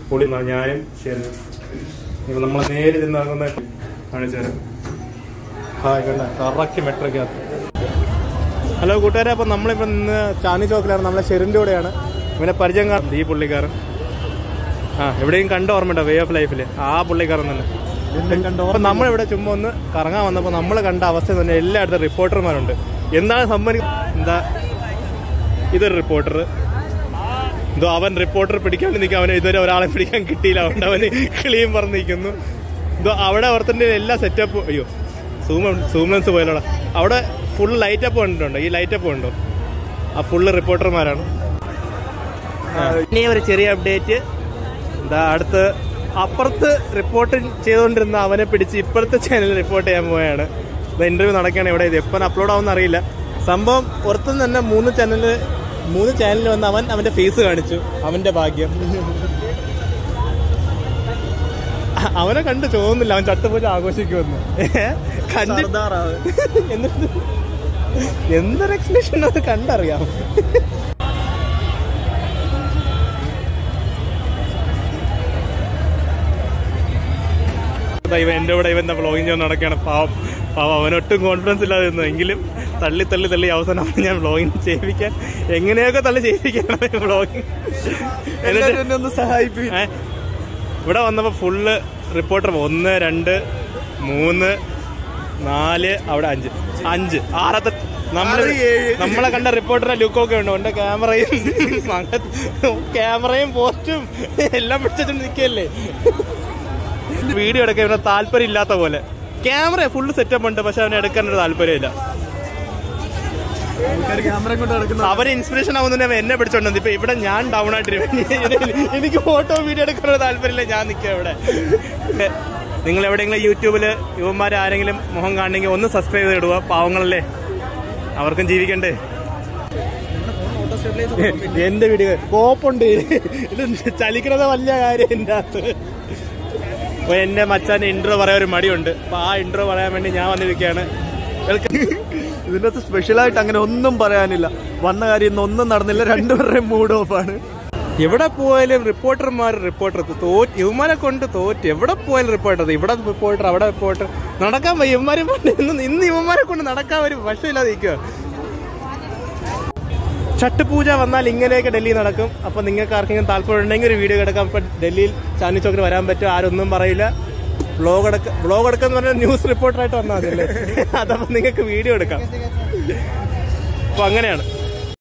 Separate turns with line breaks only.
പൊളി ഞാനും ശരി ഇപ്പൊ നമ്മളെ നേരെ ചെന്ന് ഇറങ്ങുന്ന കാണിച്ചു തരാം ഹായ് കണ്ട കറക്റ്റ് മെട്രോക്കകത്ത് ഹലോ കൂട്ടുകാരെ അപ്പൊ നമ്മളിപ്പോ ഇന്ന് ചാന്ദി ചോക്കിലാണ് നമ്മളെ ഷെറിന്റെ കൂടെയാണ് ഇവനെ പരിചയം കാണുന്നത് ഈ പുള്ളിക്കാരൻ ആ എവിടെയും കണ്ട ഓർമ്മയുണ്ടോ വേ ഓഫ് ലൈഫിൽ ആ പുള്ളിക്കാരൻ തന്നെ അപ്പൊ നമ്മളിവിടെ ചുമ്മാ ഒന്ന് കറങ്ങാൻ വന്നപ്പോൾ നമ്മൾ കണ്ട അവസ്ഥ തന്നെ എല്ലായിടത്തും റിപ്പോർട്ടർമാരുണ്ട് എന്താണ് സംബന്ധി എന്താ ഇതൊരു റിപ്പോർട്ടർ എന്തോ അവൻ റിപ്പോർട്ടർ പിടിക്കാൻ നിൽക്കുക അവന് ഇതുവരെ ഒരാളെ പിടിക്കാൻ കിട്ടിയില്ല അതുകൊണ്ട് അവന് കിളിയും പറഞ്ഞ് നിൽക്കുന്നു എന്തോ അവിടെ ഓർത്തിന്റെ എല്ലാ സെറ്റപ്പ് അയ്യോ സൂം സൂംലൻസ് പോയല്ലോടാ അവിടെ ഫുൾ ലൈറ്റപ്പ് കണ്ടിട്ടുണ്ടോ ഈ ലൈറ്റപ്പ് ഉണ്ടോ ആ ഫുള്ള് റിപ്പോർട്ടർമാരാണ് ഇനി ഒരു ചെറിയ അപ്ഡേറ്റ് എന്താ അടുത്ത് അപ്പുറത്ത് റിപ്പോർട്ട് ചെയ്തുകൊണ്ടിരുന്ന അവനെ പിടിച്ച് ഇപ്പോഴത്തെ ചാനലിൽ റിപ്പോർട്ട് ചെയ്യാൻ പോവുകയാണ് ഇന്റർവ്യൂ നടക്കുകയാണ് ഇവിടെ ഇത് എപ്പം അപ്ലോഡ് ആവുമെന്ന് അറിയില്ല സംഭവം പുറത്തുനിന്ന് തന്നെ മൂന്ന് ചാനല് മൂന്ന് ചാനലിൽ വന്ന് അവൻ അവന്റെ ഫേസ് കാണിച്ചു അവന്റെ ഭാഗ്യം അവനെ കണ്ട് തോന്നുന്നില്ല അവൻ ചട്ടുപൂജ ആഘോഷിക്കുമെന്ന് കണ്ടിട്ട് എന്നിട്ട് എന്തൊരു എക്സ്പ്രഷൻ അത് കണ്ടറിയാം ദാ ഇവൻ എന്റെ കൂടെ ഇവന്റെ വ്ളോഗിങ് ചെയ്യാൻ നടക്കുകയാണ് പാവം പാവം അവനൊട്ടും കോൺഫിഡൻസ് ഇല്ലാതെ നിന്നു എങ്കിലും തള്ളി തള്ളി തള്ളി അവസാനം അവനെ ഞാൻ വ്ളോഗിങ് ചെയ്യിപ്പിക്കാൻ എങ്ങനെയൊക്കെ തള്ളി ചെയ്യിപ്പിക്കണം വ്ളോഗിങ് എന്നിട്ട്
ഒന്ന് സഹായിപ്പിക്കും
ഏ? ഇവിടെ വന്നപ്പോ ഫുള്ള് റിപ്പോർട്ടർ ഒന്ന് രണ്ട് മൂന്ന് നാല് അവിടെ അഞ്ച് അഞ്ച് ആറത്തെ നമ്മള്
ആറ്, ഏഴ്.
നമ്മളെ കണ്ട റിപ്പോർട്ടറെ ലുക്കൊക്കെ ഉണ്ട് എന്റെ ക്യാമറയും ക്യാമറയും പോസ്റ്റും എല്ലാം പിടിച്ചിട്ട് നിൽക്കല്ലേ വീഡിയോ എടുക്കാൻ ഇവന് താല്പര്യം ഇല്ലാത്ത പോലെ ക്യാമറ ഫുള്ള് സെറ്റപ്പ് ഉണ്ട് പക്ഷെ അവന് എടുക്കാൻ ഒരു താല്പര്യമില്ല
ക്യാമറ കൊണ്ട് നടക്കുന്ന
അവന് ഇൻസ്പിറേഷൻ ആവുന്നതിന് അവൻ എന്നെ പിടിച്ചോണ്ട് ഇപ്പൊ ഇവിടെ ഞാൻ ഡൗൺ ആയിട്ടിരിക്കും എനിക്ക് ഫോട്ടോ വീഡിയോ എടുക്കാനുള്ള താല്പര്യമില്ല ഞാൻ നിൽക്കുക ഇവിടെ നിങ്ങൾ എവിടെയെങ്കിലും യൂട്യൂബില് യുവന്മാരെ ആരെങ്കിലും മുഖം കാണണമെങ്കിൽ ഒന്ന് സബ്സ്ക്രൈബ് ചെയ്ത് ഇടുക പാവങ്ങളല്ലേ അവർക്കും ജീവിക്കണ്ടേ എന്റെ വീഡിയോ കോപ്പുണ്ട് ഇത് ചലിക്കണത് വലിയ കാര്യം എന്റെ അകത്ത് അപ്പൊ എന്റെ മച്ചാന്റെ ഇൻട്രോ പറയാൻ ഒരു മടിയുണ്ട് അപ്പൊ ആ ഇൻട്രോ പറയാൻ വേണ്ടി ഞാൻ വന്നിരിക്കുകയാണ് വെൽക്കം
ഇതിന്റെ അകത്ത് സ്പെഷ്യലായിട്ട് അങ്ങനെ ഒന്നും പറയാനില്ല വന്ന കാര്യം ഇന്ന് ഒന്നും നടന്നില്ല രണ്ടുപേരുടെയും മൂഡ് ഓഫ് ആണ്
എവിടെ പോയാലും റിപ്പോർട്ടർമാർ റിപ്പോർട്ടർ തോറ്റ് ഇവന്മാരെ കൊണ്ട് തോറ്റ് എവിടെ പോയാലും റിപ്പോർട്ടർ ഇവിടെ റിപ്പോർട്ടർ അവിടെ റിപ്പോർട്ടർ നടക്കാൻ വയ്യ ഇവന്മാരെ കൊണ്ട് ഇന്ന് ഇന്ന് ഇവന്മാരെ കൊണ്ട് നടക്കാൻ ഒരു വശമില്ലാതെ നിൽക്കുക ചട്ടുപൂജ വന്നാൽ ഇങ്ങനെയൊക്കെ ഡൽഹി നടക്കും അപ്പൊ നിങ്ങൾക്ക് ആർക്കെങ്കിലും താല്പര്യം ഉണ്ടെങ്കിൽ ഒരു വീഡിയോ എടുക്കാം ഇപ്പൊ ഡൽഹിയിൽ ചാന്ദി ചോക്കിന് വരാൻ പറ്റും ആരൊന്നും പറയില്ല വ്ളോഗ് എടുക്ക വ്ളോഗ് എടുക്കാന്ന് പറഞ്ഞാൽ ന്യൂസ് റിപ്പോർട്ടറായിട്ട് വന്നാൽ മതി അല്ലേ അതപ്പോ നിങ്ങൾക്ക് വീഡിയോ എടുക്കാം അപ്പൊ അങ്ങനെയാണ്